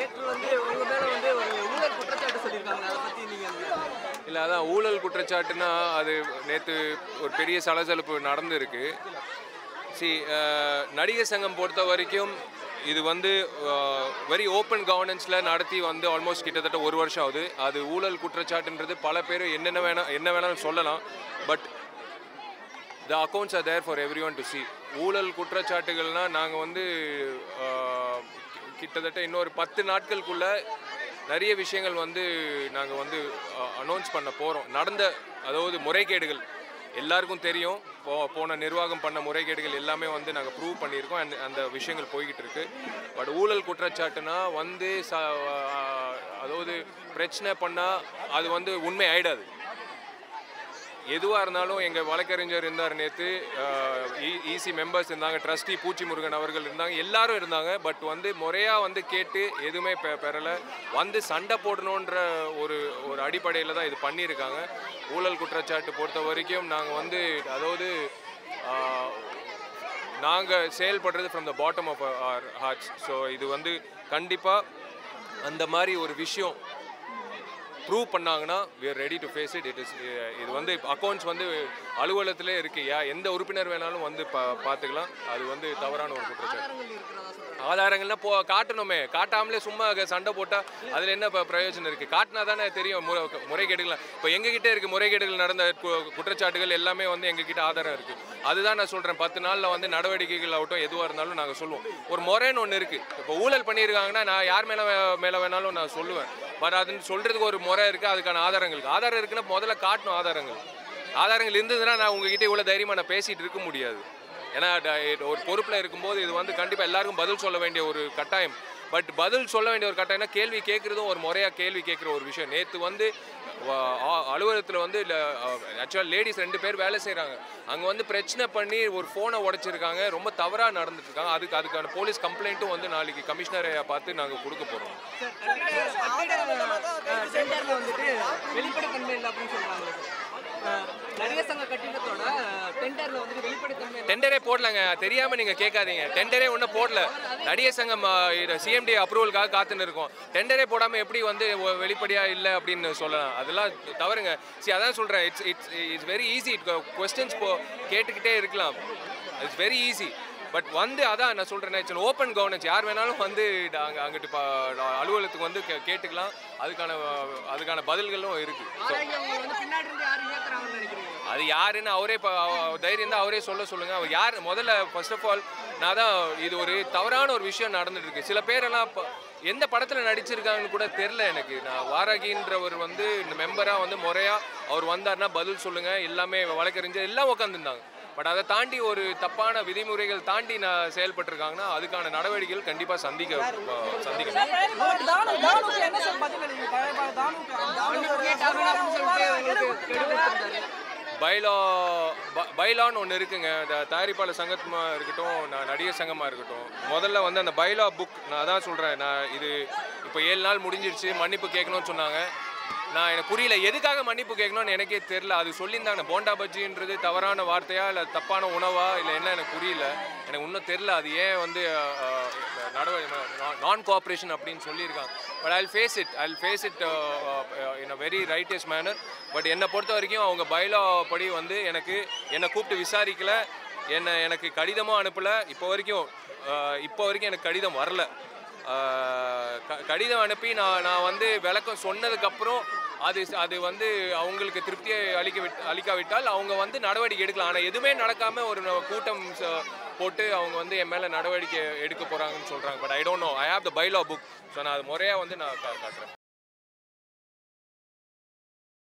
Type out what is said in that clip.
நேற்று வந்து உங்க மேல வந்து ஒரு ஊழல் குற்றச்சாட்டு சொல்லியிருக்காங்க அதை பத்தி நீங்க என்ன- இல்லை அதான் ஊழல் குற்றச்சாட்டுனா அது நேற்று ஒரு பெரிய சலசலப்பு நடந்திருக்கு சி நடிகர் சங்கம் பொறுத்த வரைக்கும் இது வந்து வெரி ஓப்பன் கவர்னன்ஸில் நடத்தி வந்து ஆல்மோஸ்ட் கிட்டத்தட்ட ஒரு வருஷம் ஆகுது அது ஊழல் குற்றச்சாட்டுன்றது பல பேர் என்னென்ன வேணா என்ன வேணாலும் சொல்லலாம் but the accounts are there for every one to see ஊழல் குற்றச்சாட்டுகள்னால் நாங்கள் வந்து ஆஹ், கி- கிட்டத்தட்ட இன்னொரு பத்து நாட்களுக்குள்ள நிறைய விஷயங்கள் வந்து நாங்கள் வந்து அனௌன்ஸ் பண்ண போகிறோம் நடந்த அதாவது முறைகேடுகள் எல்லாருக்கும் தெரியும் போ போன நிர்வாகம் பண்ண முறைகேடுகள் எல்லாமே வந்து நாங்கள் ப்ரூவ் பண்ணியிருக்கோம் அந்த அந்த விஷயங்கள் போய்கிட்டு இருக்கு பட் ஊழல் குற்றச்சாட்டுனா வந்து ச ஆஹ், அதாவது பிரச்சனை பண்ணால் அது வந்து உண்மை ஆயிடாது எதுவாக இருந்தாலும் எங்கள் வழக்கறிஞர் இருந்தார் நேற்று இசி மெம்பர்ஸ் இருந்தாங்க ட்ரஸ்டி பூச்சி முருகன் அவர்கள் இருந்தாங்க எல்லாரும் இருந்தாங்க பட் வந்து முறையாக வந்து கேட்டு எதுவுமே பெ பெறலை வந்து சண்டை போடணுன்ற ஒரு ஒரு அடிப்படையில் தான் இது பண்ணியிருக்காங்க ஊழல் குற்றச்சாட்டு பொறுத்த வரைக்கும் நாங்கள் வந்து அதாவது நாங்கள் செயல்படுறது from the bottom of our hearts so இது வந்து கண்டிப்பாக அந்த மாதிரி ஒரு விஷயம் ப்ரூவ் பண்ணாங்கன்னா we are ready to face it it is இது வந்து அக்கௌண்ட்ஸ் வந்து அலுவலகத்திலே இருக்கு யா எந்த உறுப்பினர் வேணாலும் வந்து பா பார்த்துக்கலாம் அது வந்து தவறான ஒரு குற்றச்சாட்டு ஆதாரங்கள் இருக்கிறதா சொல்றாங்க ஆதாரங்கள்லாம் போ காட்டணுமே காட்டாமலே சும்மா அங்க சண்டை போட்டால் அதில் என்ன ப- பிரயோஜனம் இருக்குது காட்டினா தானே தெரியும் முறை முறைகேடுகள் இப்போ எங்ககிட்ட இருக்குது முறைகேடுகள் நடந்த கு- குற்றச்சாட்டுகள் எல்லாமே வந்து எங்ககிட்ட ஆதாரம் இருக்குது அதுதான் நான் சொல்கிறேன் பத்து நாளில் வந்து நடவடிக்கைகள் ஆகட்டும் எதுவாக இருந்தாலும் நாங்கள் சொல்லுவோம் ஒரு முறைன்னு ஒன்று இருக்குது இப்போ ஊழல் பண்ணியிருக்காங்கன்னா நான் யார் மேலே மேலே வேணாலும் நான் சொல்லுவேன் பட் அதுன்னு சொல்கிறதுக்கு ஒரு முறை இருக்குது அதுக்கான ஆதாரங்கள் இருக்கு. ஆதாரம் இருக்குன்னா முதல்ல காட்டணும் ஆதாரங்கள் ஆதாரங்கள் இருந்ததுன்னா நான் உங்ககிட்ட இவ்வளோ தைரியமாக நான் பேசிகிட்டு இருக்க முடியாது ஏன்னா ட- ஒரு பொறுப்பில் இருக்கும்போது இது வந்து கண்டிப்பாக எல்லாருக்கும் பதில் சொல்ல வேண்டிய ஒரு கட்டாயம் பட் பதில் சொல்ல வேண்டிய ஒரு கட்டாயம்னா கேள்வி கேட்குறதும் ஒரு முறையாக கேள்வி கேட்குற ஒரு விஷயம் நேற்று வந்து அலுவலகத்தில் வந்து ஆக்சுவலாக லேடிஸ் ரெண்டு பேர் வேலை செய்கிறாங்க அங்கே வந்து பிரச்சனை பண்ணி ஒரு ஃபோனை உடைச்சிருக்காங்க ரொம்ப தவறாக நடந்துட்டு இருக்காங்க அதுக்கு அதுக்கான போலீஸ் கம்ப்ளைண்ட்டும் வந்து நாளைக்கு கமிஷனரை பார்த்து நாங்கள் கொடுக்க போகிறோம் டெண்டர்ல வந்துட்டு வெளிப்படைத்தன்மை இல்லை அப்படின்னு சொல்றாங்க சார் நடிகர் சங்க கட்டிடத்தோட டெண்டர்ல வந்துட்டு வெளிப்படைத்தன்மை இல்லை. டெண்டரே போடலங்க தெரியாம நீங்க கேட்காதீங்க டெண்டரே ஒன்றும் போடல நடிகர் சங்கம் சிஎம்டி அப்ரூவலுக்காக காத்துன்னு இருக்கோம் டெண்டரே போடாம எப்படி வந்து ஒ- வெளிப்படையா இல்லை அப்படின்னு சொல்லலாம் அதெல்லாம் தவறுங்க சரி அதான் சொல்றேன் it's it's it's very easy questions போ கேட்டுக்கிட்டே இருக்கலாம் இட்ஸ் வெரி ஈஸி பட் வந்து அதான் நான் சொல்கிறேன் இட்ஸ் ஓப்பன் கவர்னன்ஸ் யார் வேணாலும் வந்து அங்கே அங்கிட்டு ப- அலுவலகத்துக்கு வந்து கே- கேட்டுக்கலாம் அதுக்கான அதுக்கான பதில்களும் இருக்குது ஆராய்ச்சி அவங்க வந்து பின்னாடி இருந்து யார் இயக்குறாங்கன்னு நினைக்கிறீங்க அது யாருன்னு அவரே இப்போ தைரியம் தான் அவரே சொல்ல சொல்லுங்க அவர் யார் முதல்ல ஃபர்ஸ்ட் ஆஃப் ஆல் நான் தான் இது ஒரு தவறான ஒரு விஷயம் நடந்துட்டு இருக்கு சில பேரெல்லாம் இப்போ எந்த படத்தில் நடிச்சிருக்காங்கன்னு கூட தெரில எனக்கு நான் வாராகின்றவர் வந்து இந்த மெம்பராக வந்து முறையாக அவர் வந்தார்னா பதில் சொல்லுங்க எல்லாமே வழக்கறிஞர் எல்லாம் உட்காந்துருந்தாங்க பட் அதை தாண்டி ஒரு தப்பான விதிமுறைகள் தாண்டி நான் செயல்பட்டிருக்காங்கன்னா அதுக்கான நடவடிக்கைகள் கண்டிப்பாக சந்திக்க சந்திக்கணும் மன்னிப்பு கேட்டாங்க அப்படின்னு சொல்லிட்டு உங்களுக்கு கெடுபடுத்திருந்தாரு பைலா ப- பைலான்னு ஒன்று இருக்குங்க இந்த தயாரிப்பாளர் சங்கமாக இருக்கட்டும் நான் நடிகர் சங்கமாக இருக்கட்டும் முதல்ல வந்து அந்த பைலா புக் நான் அதான் சொல்கிறேன் நான் இது இப்போ ஏழு நாள் முடிஞ்சிருச்சு மன்னிப்பு கேட்கணும்னு சொன்னாங்க நான் எனக்கு புரியல எதுக்காக மன்னிப்பு கேட்கணும்னு எனக்கே தெரில அது சொல்லியிருந்தாங்க போண்டா பஜ்ஜின்றது தவறான வார்த்தையா இல்லை தப்பான உணவா இல்லை என்ன எனக்கு புரியல எனக்கு இன்னும் தெரில அது ஏன் வந்து நடவடிக்கை நான் கோஆப்ரேஷன் அப்படின்னு சொல்லியிருக்காங்க but I face it I face it in a very righteous manner but என்னை பொறுத்த வரைக்கும் அவங்க பைலா படி வந்து எனக்கு என்னை கூப்பிட்டு விசாரிக்கல என்னை எனக்கு கடிதமும் அனுப்பலை இப்போ வரைக்கும் அஹ், இப்போ வரைக்கும் எனக்கு கடிதம் வரல அஹ், க- கடிதம் அனுப்பி நான் நான் வந்து விளக்கம் சொன்னதுக்கப்புறம் அது அது வந்து அவங்களுக்கு திருப்தியை அளிக்க விட் அளிக்காவிட்டால் அவங்க வந்து நடவடிக்கை எடுக்கலாம் ஆனால் எதுவுமே நடக்காமல் ஒரு ந- கூட்டம் ச- போட்டு அவங்க வந்து என் மேலே நடவடிக்கை எடுக்க போகிறாங்கன்னு சொல்கிறாங்க but I don't know I have the bylaw book so நான் அது முறையாக வந்து நான் கா- காட்டுறேன்